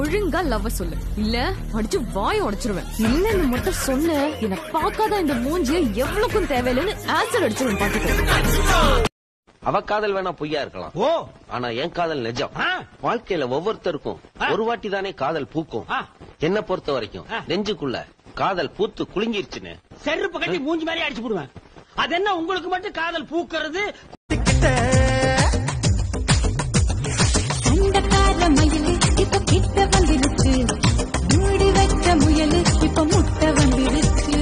ஒழுங்கா லவ் சொல்லு இல்ல அடிச்சு வாய் உடைச்சிருவேன் இல்லன்னு மட்டும் சொன்ன என்ன பார்க்காத இந்த மூஞ்சிய எவ்வளவுக்கும் தேவையில்லைன்னு ஆன்சர் அடிச்சிருவேன் பாத்துக்கோ அவ காதல் வேணா பொய்யா இருக்கலாம் ஓ ஆனா என் காதல் நிஜம் ஆ. வாழ்க்கையில ஒவ்வொருத்தருக்கும் ஆ. ஒரு வாட்டி தானே காதல் பூக்கும் ஆ. என்ன பொறுத்த வரைக்கும் ஆ. நெஞ்சுக்குள்ள காதல் பூத்து குலுங்கிருச்சுன்னு செருப்பு கட்டி மூஞ்சி மாதிரி அடிச்சு போடுவேன் அது என்ன உங்களுக்கு மட்டும் காதல் பூக்கிறது அண்டக்கார மயிலு இப்ப கிட்ட வந்துருச்சு மூடி வச்ச முயலு இப்ப முட்டை வந்துருச்சு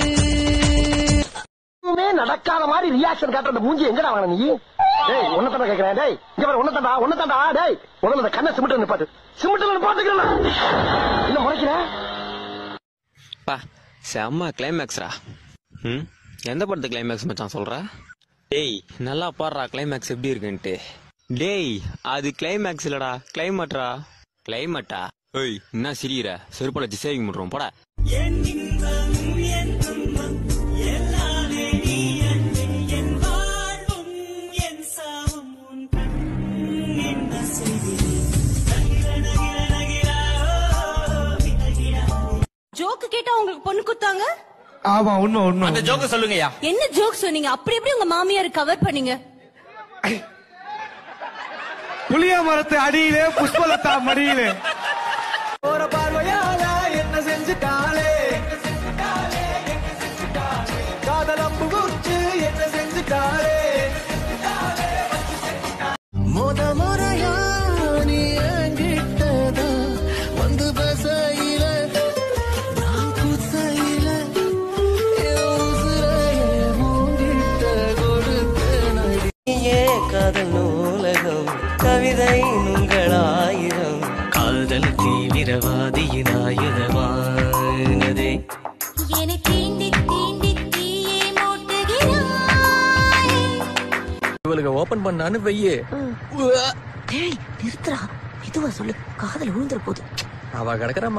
எதுவுமே நடக்காத மாதிரி ரியாக்ஷன் காட்டுற அந்த மூஞ்சி எங்கடா வாங்க நீ டேய் உன்ன தாண்டா கேக்குறேன் டேய் இங்க பாரு உன்ன தாண்டா உன்ன தாண்டா டேய் முதல்ல இந்த கண்ணை சிமிட்டு நிப்பாட்டு சிமிட்டு நிப்பாட்டுக்கிறேன் என்ன முறைக்கிறேன் பா செம்ம கிளைமேக்ஸ்ரா ம் எந்த படத்து கிளைமேக்ஸ் மச்சான் சொல்ற டேய் நல்லா பாடுறா கிளைமேக்ஸ் எப்படி இருக்குன்ட்டு டேய் அது கிளைமேக்ஸ் இல்லடா கிளைமேட்ரா கிளைமேட்டா ஏய் என்ன சிரிக்கிற செருப்பால வச்சு சேவிங் பண்றோம் போடா ஜோக்கு கேட்டா உங்களுக்கு பொண்ணு குத்தாங்க ஆமா உண்மை உண்மை அந்த ஜோக்க சொல்லுங்கய்யா என்ன ஜோக் சொன்னீங்க அப்படி எப்படி உங்க மாமியார் கவர் பண்ணீங்க புளிய மரத்து அடியிலே புஷ்பலதா மடியிலே போற பார்வையால என்ன செஞ்சுட்டாளே காதல் அம்பு குச்சு என்ன செஞ்சுட்டாளே முத முறையா நீ என்கிட்டதா வந்து பசையில நான் குசையில என் உசுரையே உன்கிட்ட கொடுத்தேனடி. நீயே காதல் நூலகம் கவிதை உங்களாயிரம் காதல் தீவிரவாதியின் ஆயுதமானதே என்னை தீண்டி தீண்டி தீயே மூட்டுகிறாய் இவளுக்கு ஓபன் பண்ணான்னு வெய்யே டேய் நிறுத்துறா மெதுவா சொல்லு காதல் விழுந்துற போது அவ கிடக்குறாம்மா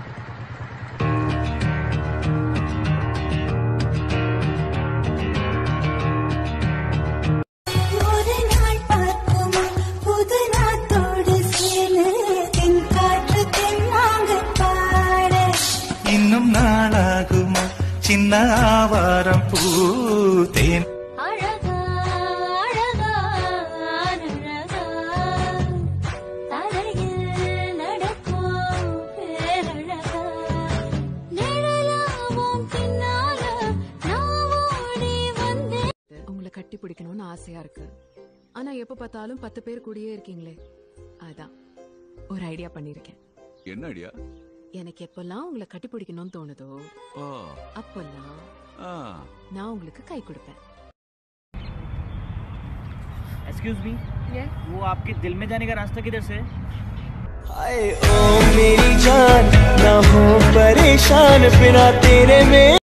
ஒரு நாள் பார்க்குமா புது நாத்தோடு சேரு தென் காற்று தென்னாங்க பாட இன்னும் நாளாகுமா சின்ன ஆவாரம் பூத்தேன் அழகா அழகா அழகா தரையில் நடக்கும் பேரழகா நிழலாவும் பின்னால நான் ஓடி வந்தேன் உங்களை கட்டி பிடிக்கணும்னு ஆசையா இருக்கு ஆனா எப்ப பார்த்தாலும் பத்து பேர் கூடயே இருக்கீங்களே அதான் ஒரு ஐடியா பண்ணிருக்கேன் என்ன ஐடியா எனக்கு எப்பெல்லாம் உங்களை கட்டி பிடிக்கணும்னு தோணுதோ ஓ அப்பெல்லாம் ஆ நான் உங்களுக்கு கை கொடுப்பேன் एक्सक्यूज मी वो आपके दिल में जाने का रास्ता किधर से हाय ओ मेरी जान ना हो परेशान बिना तेरे में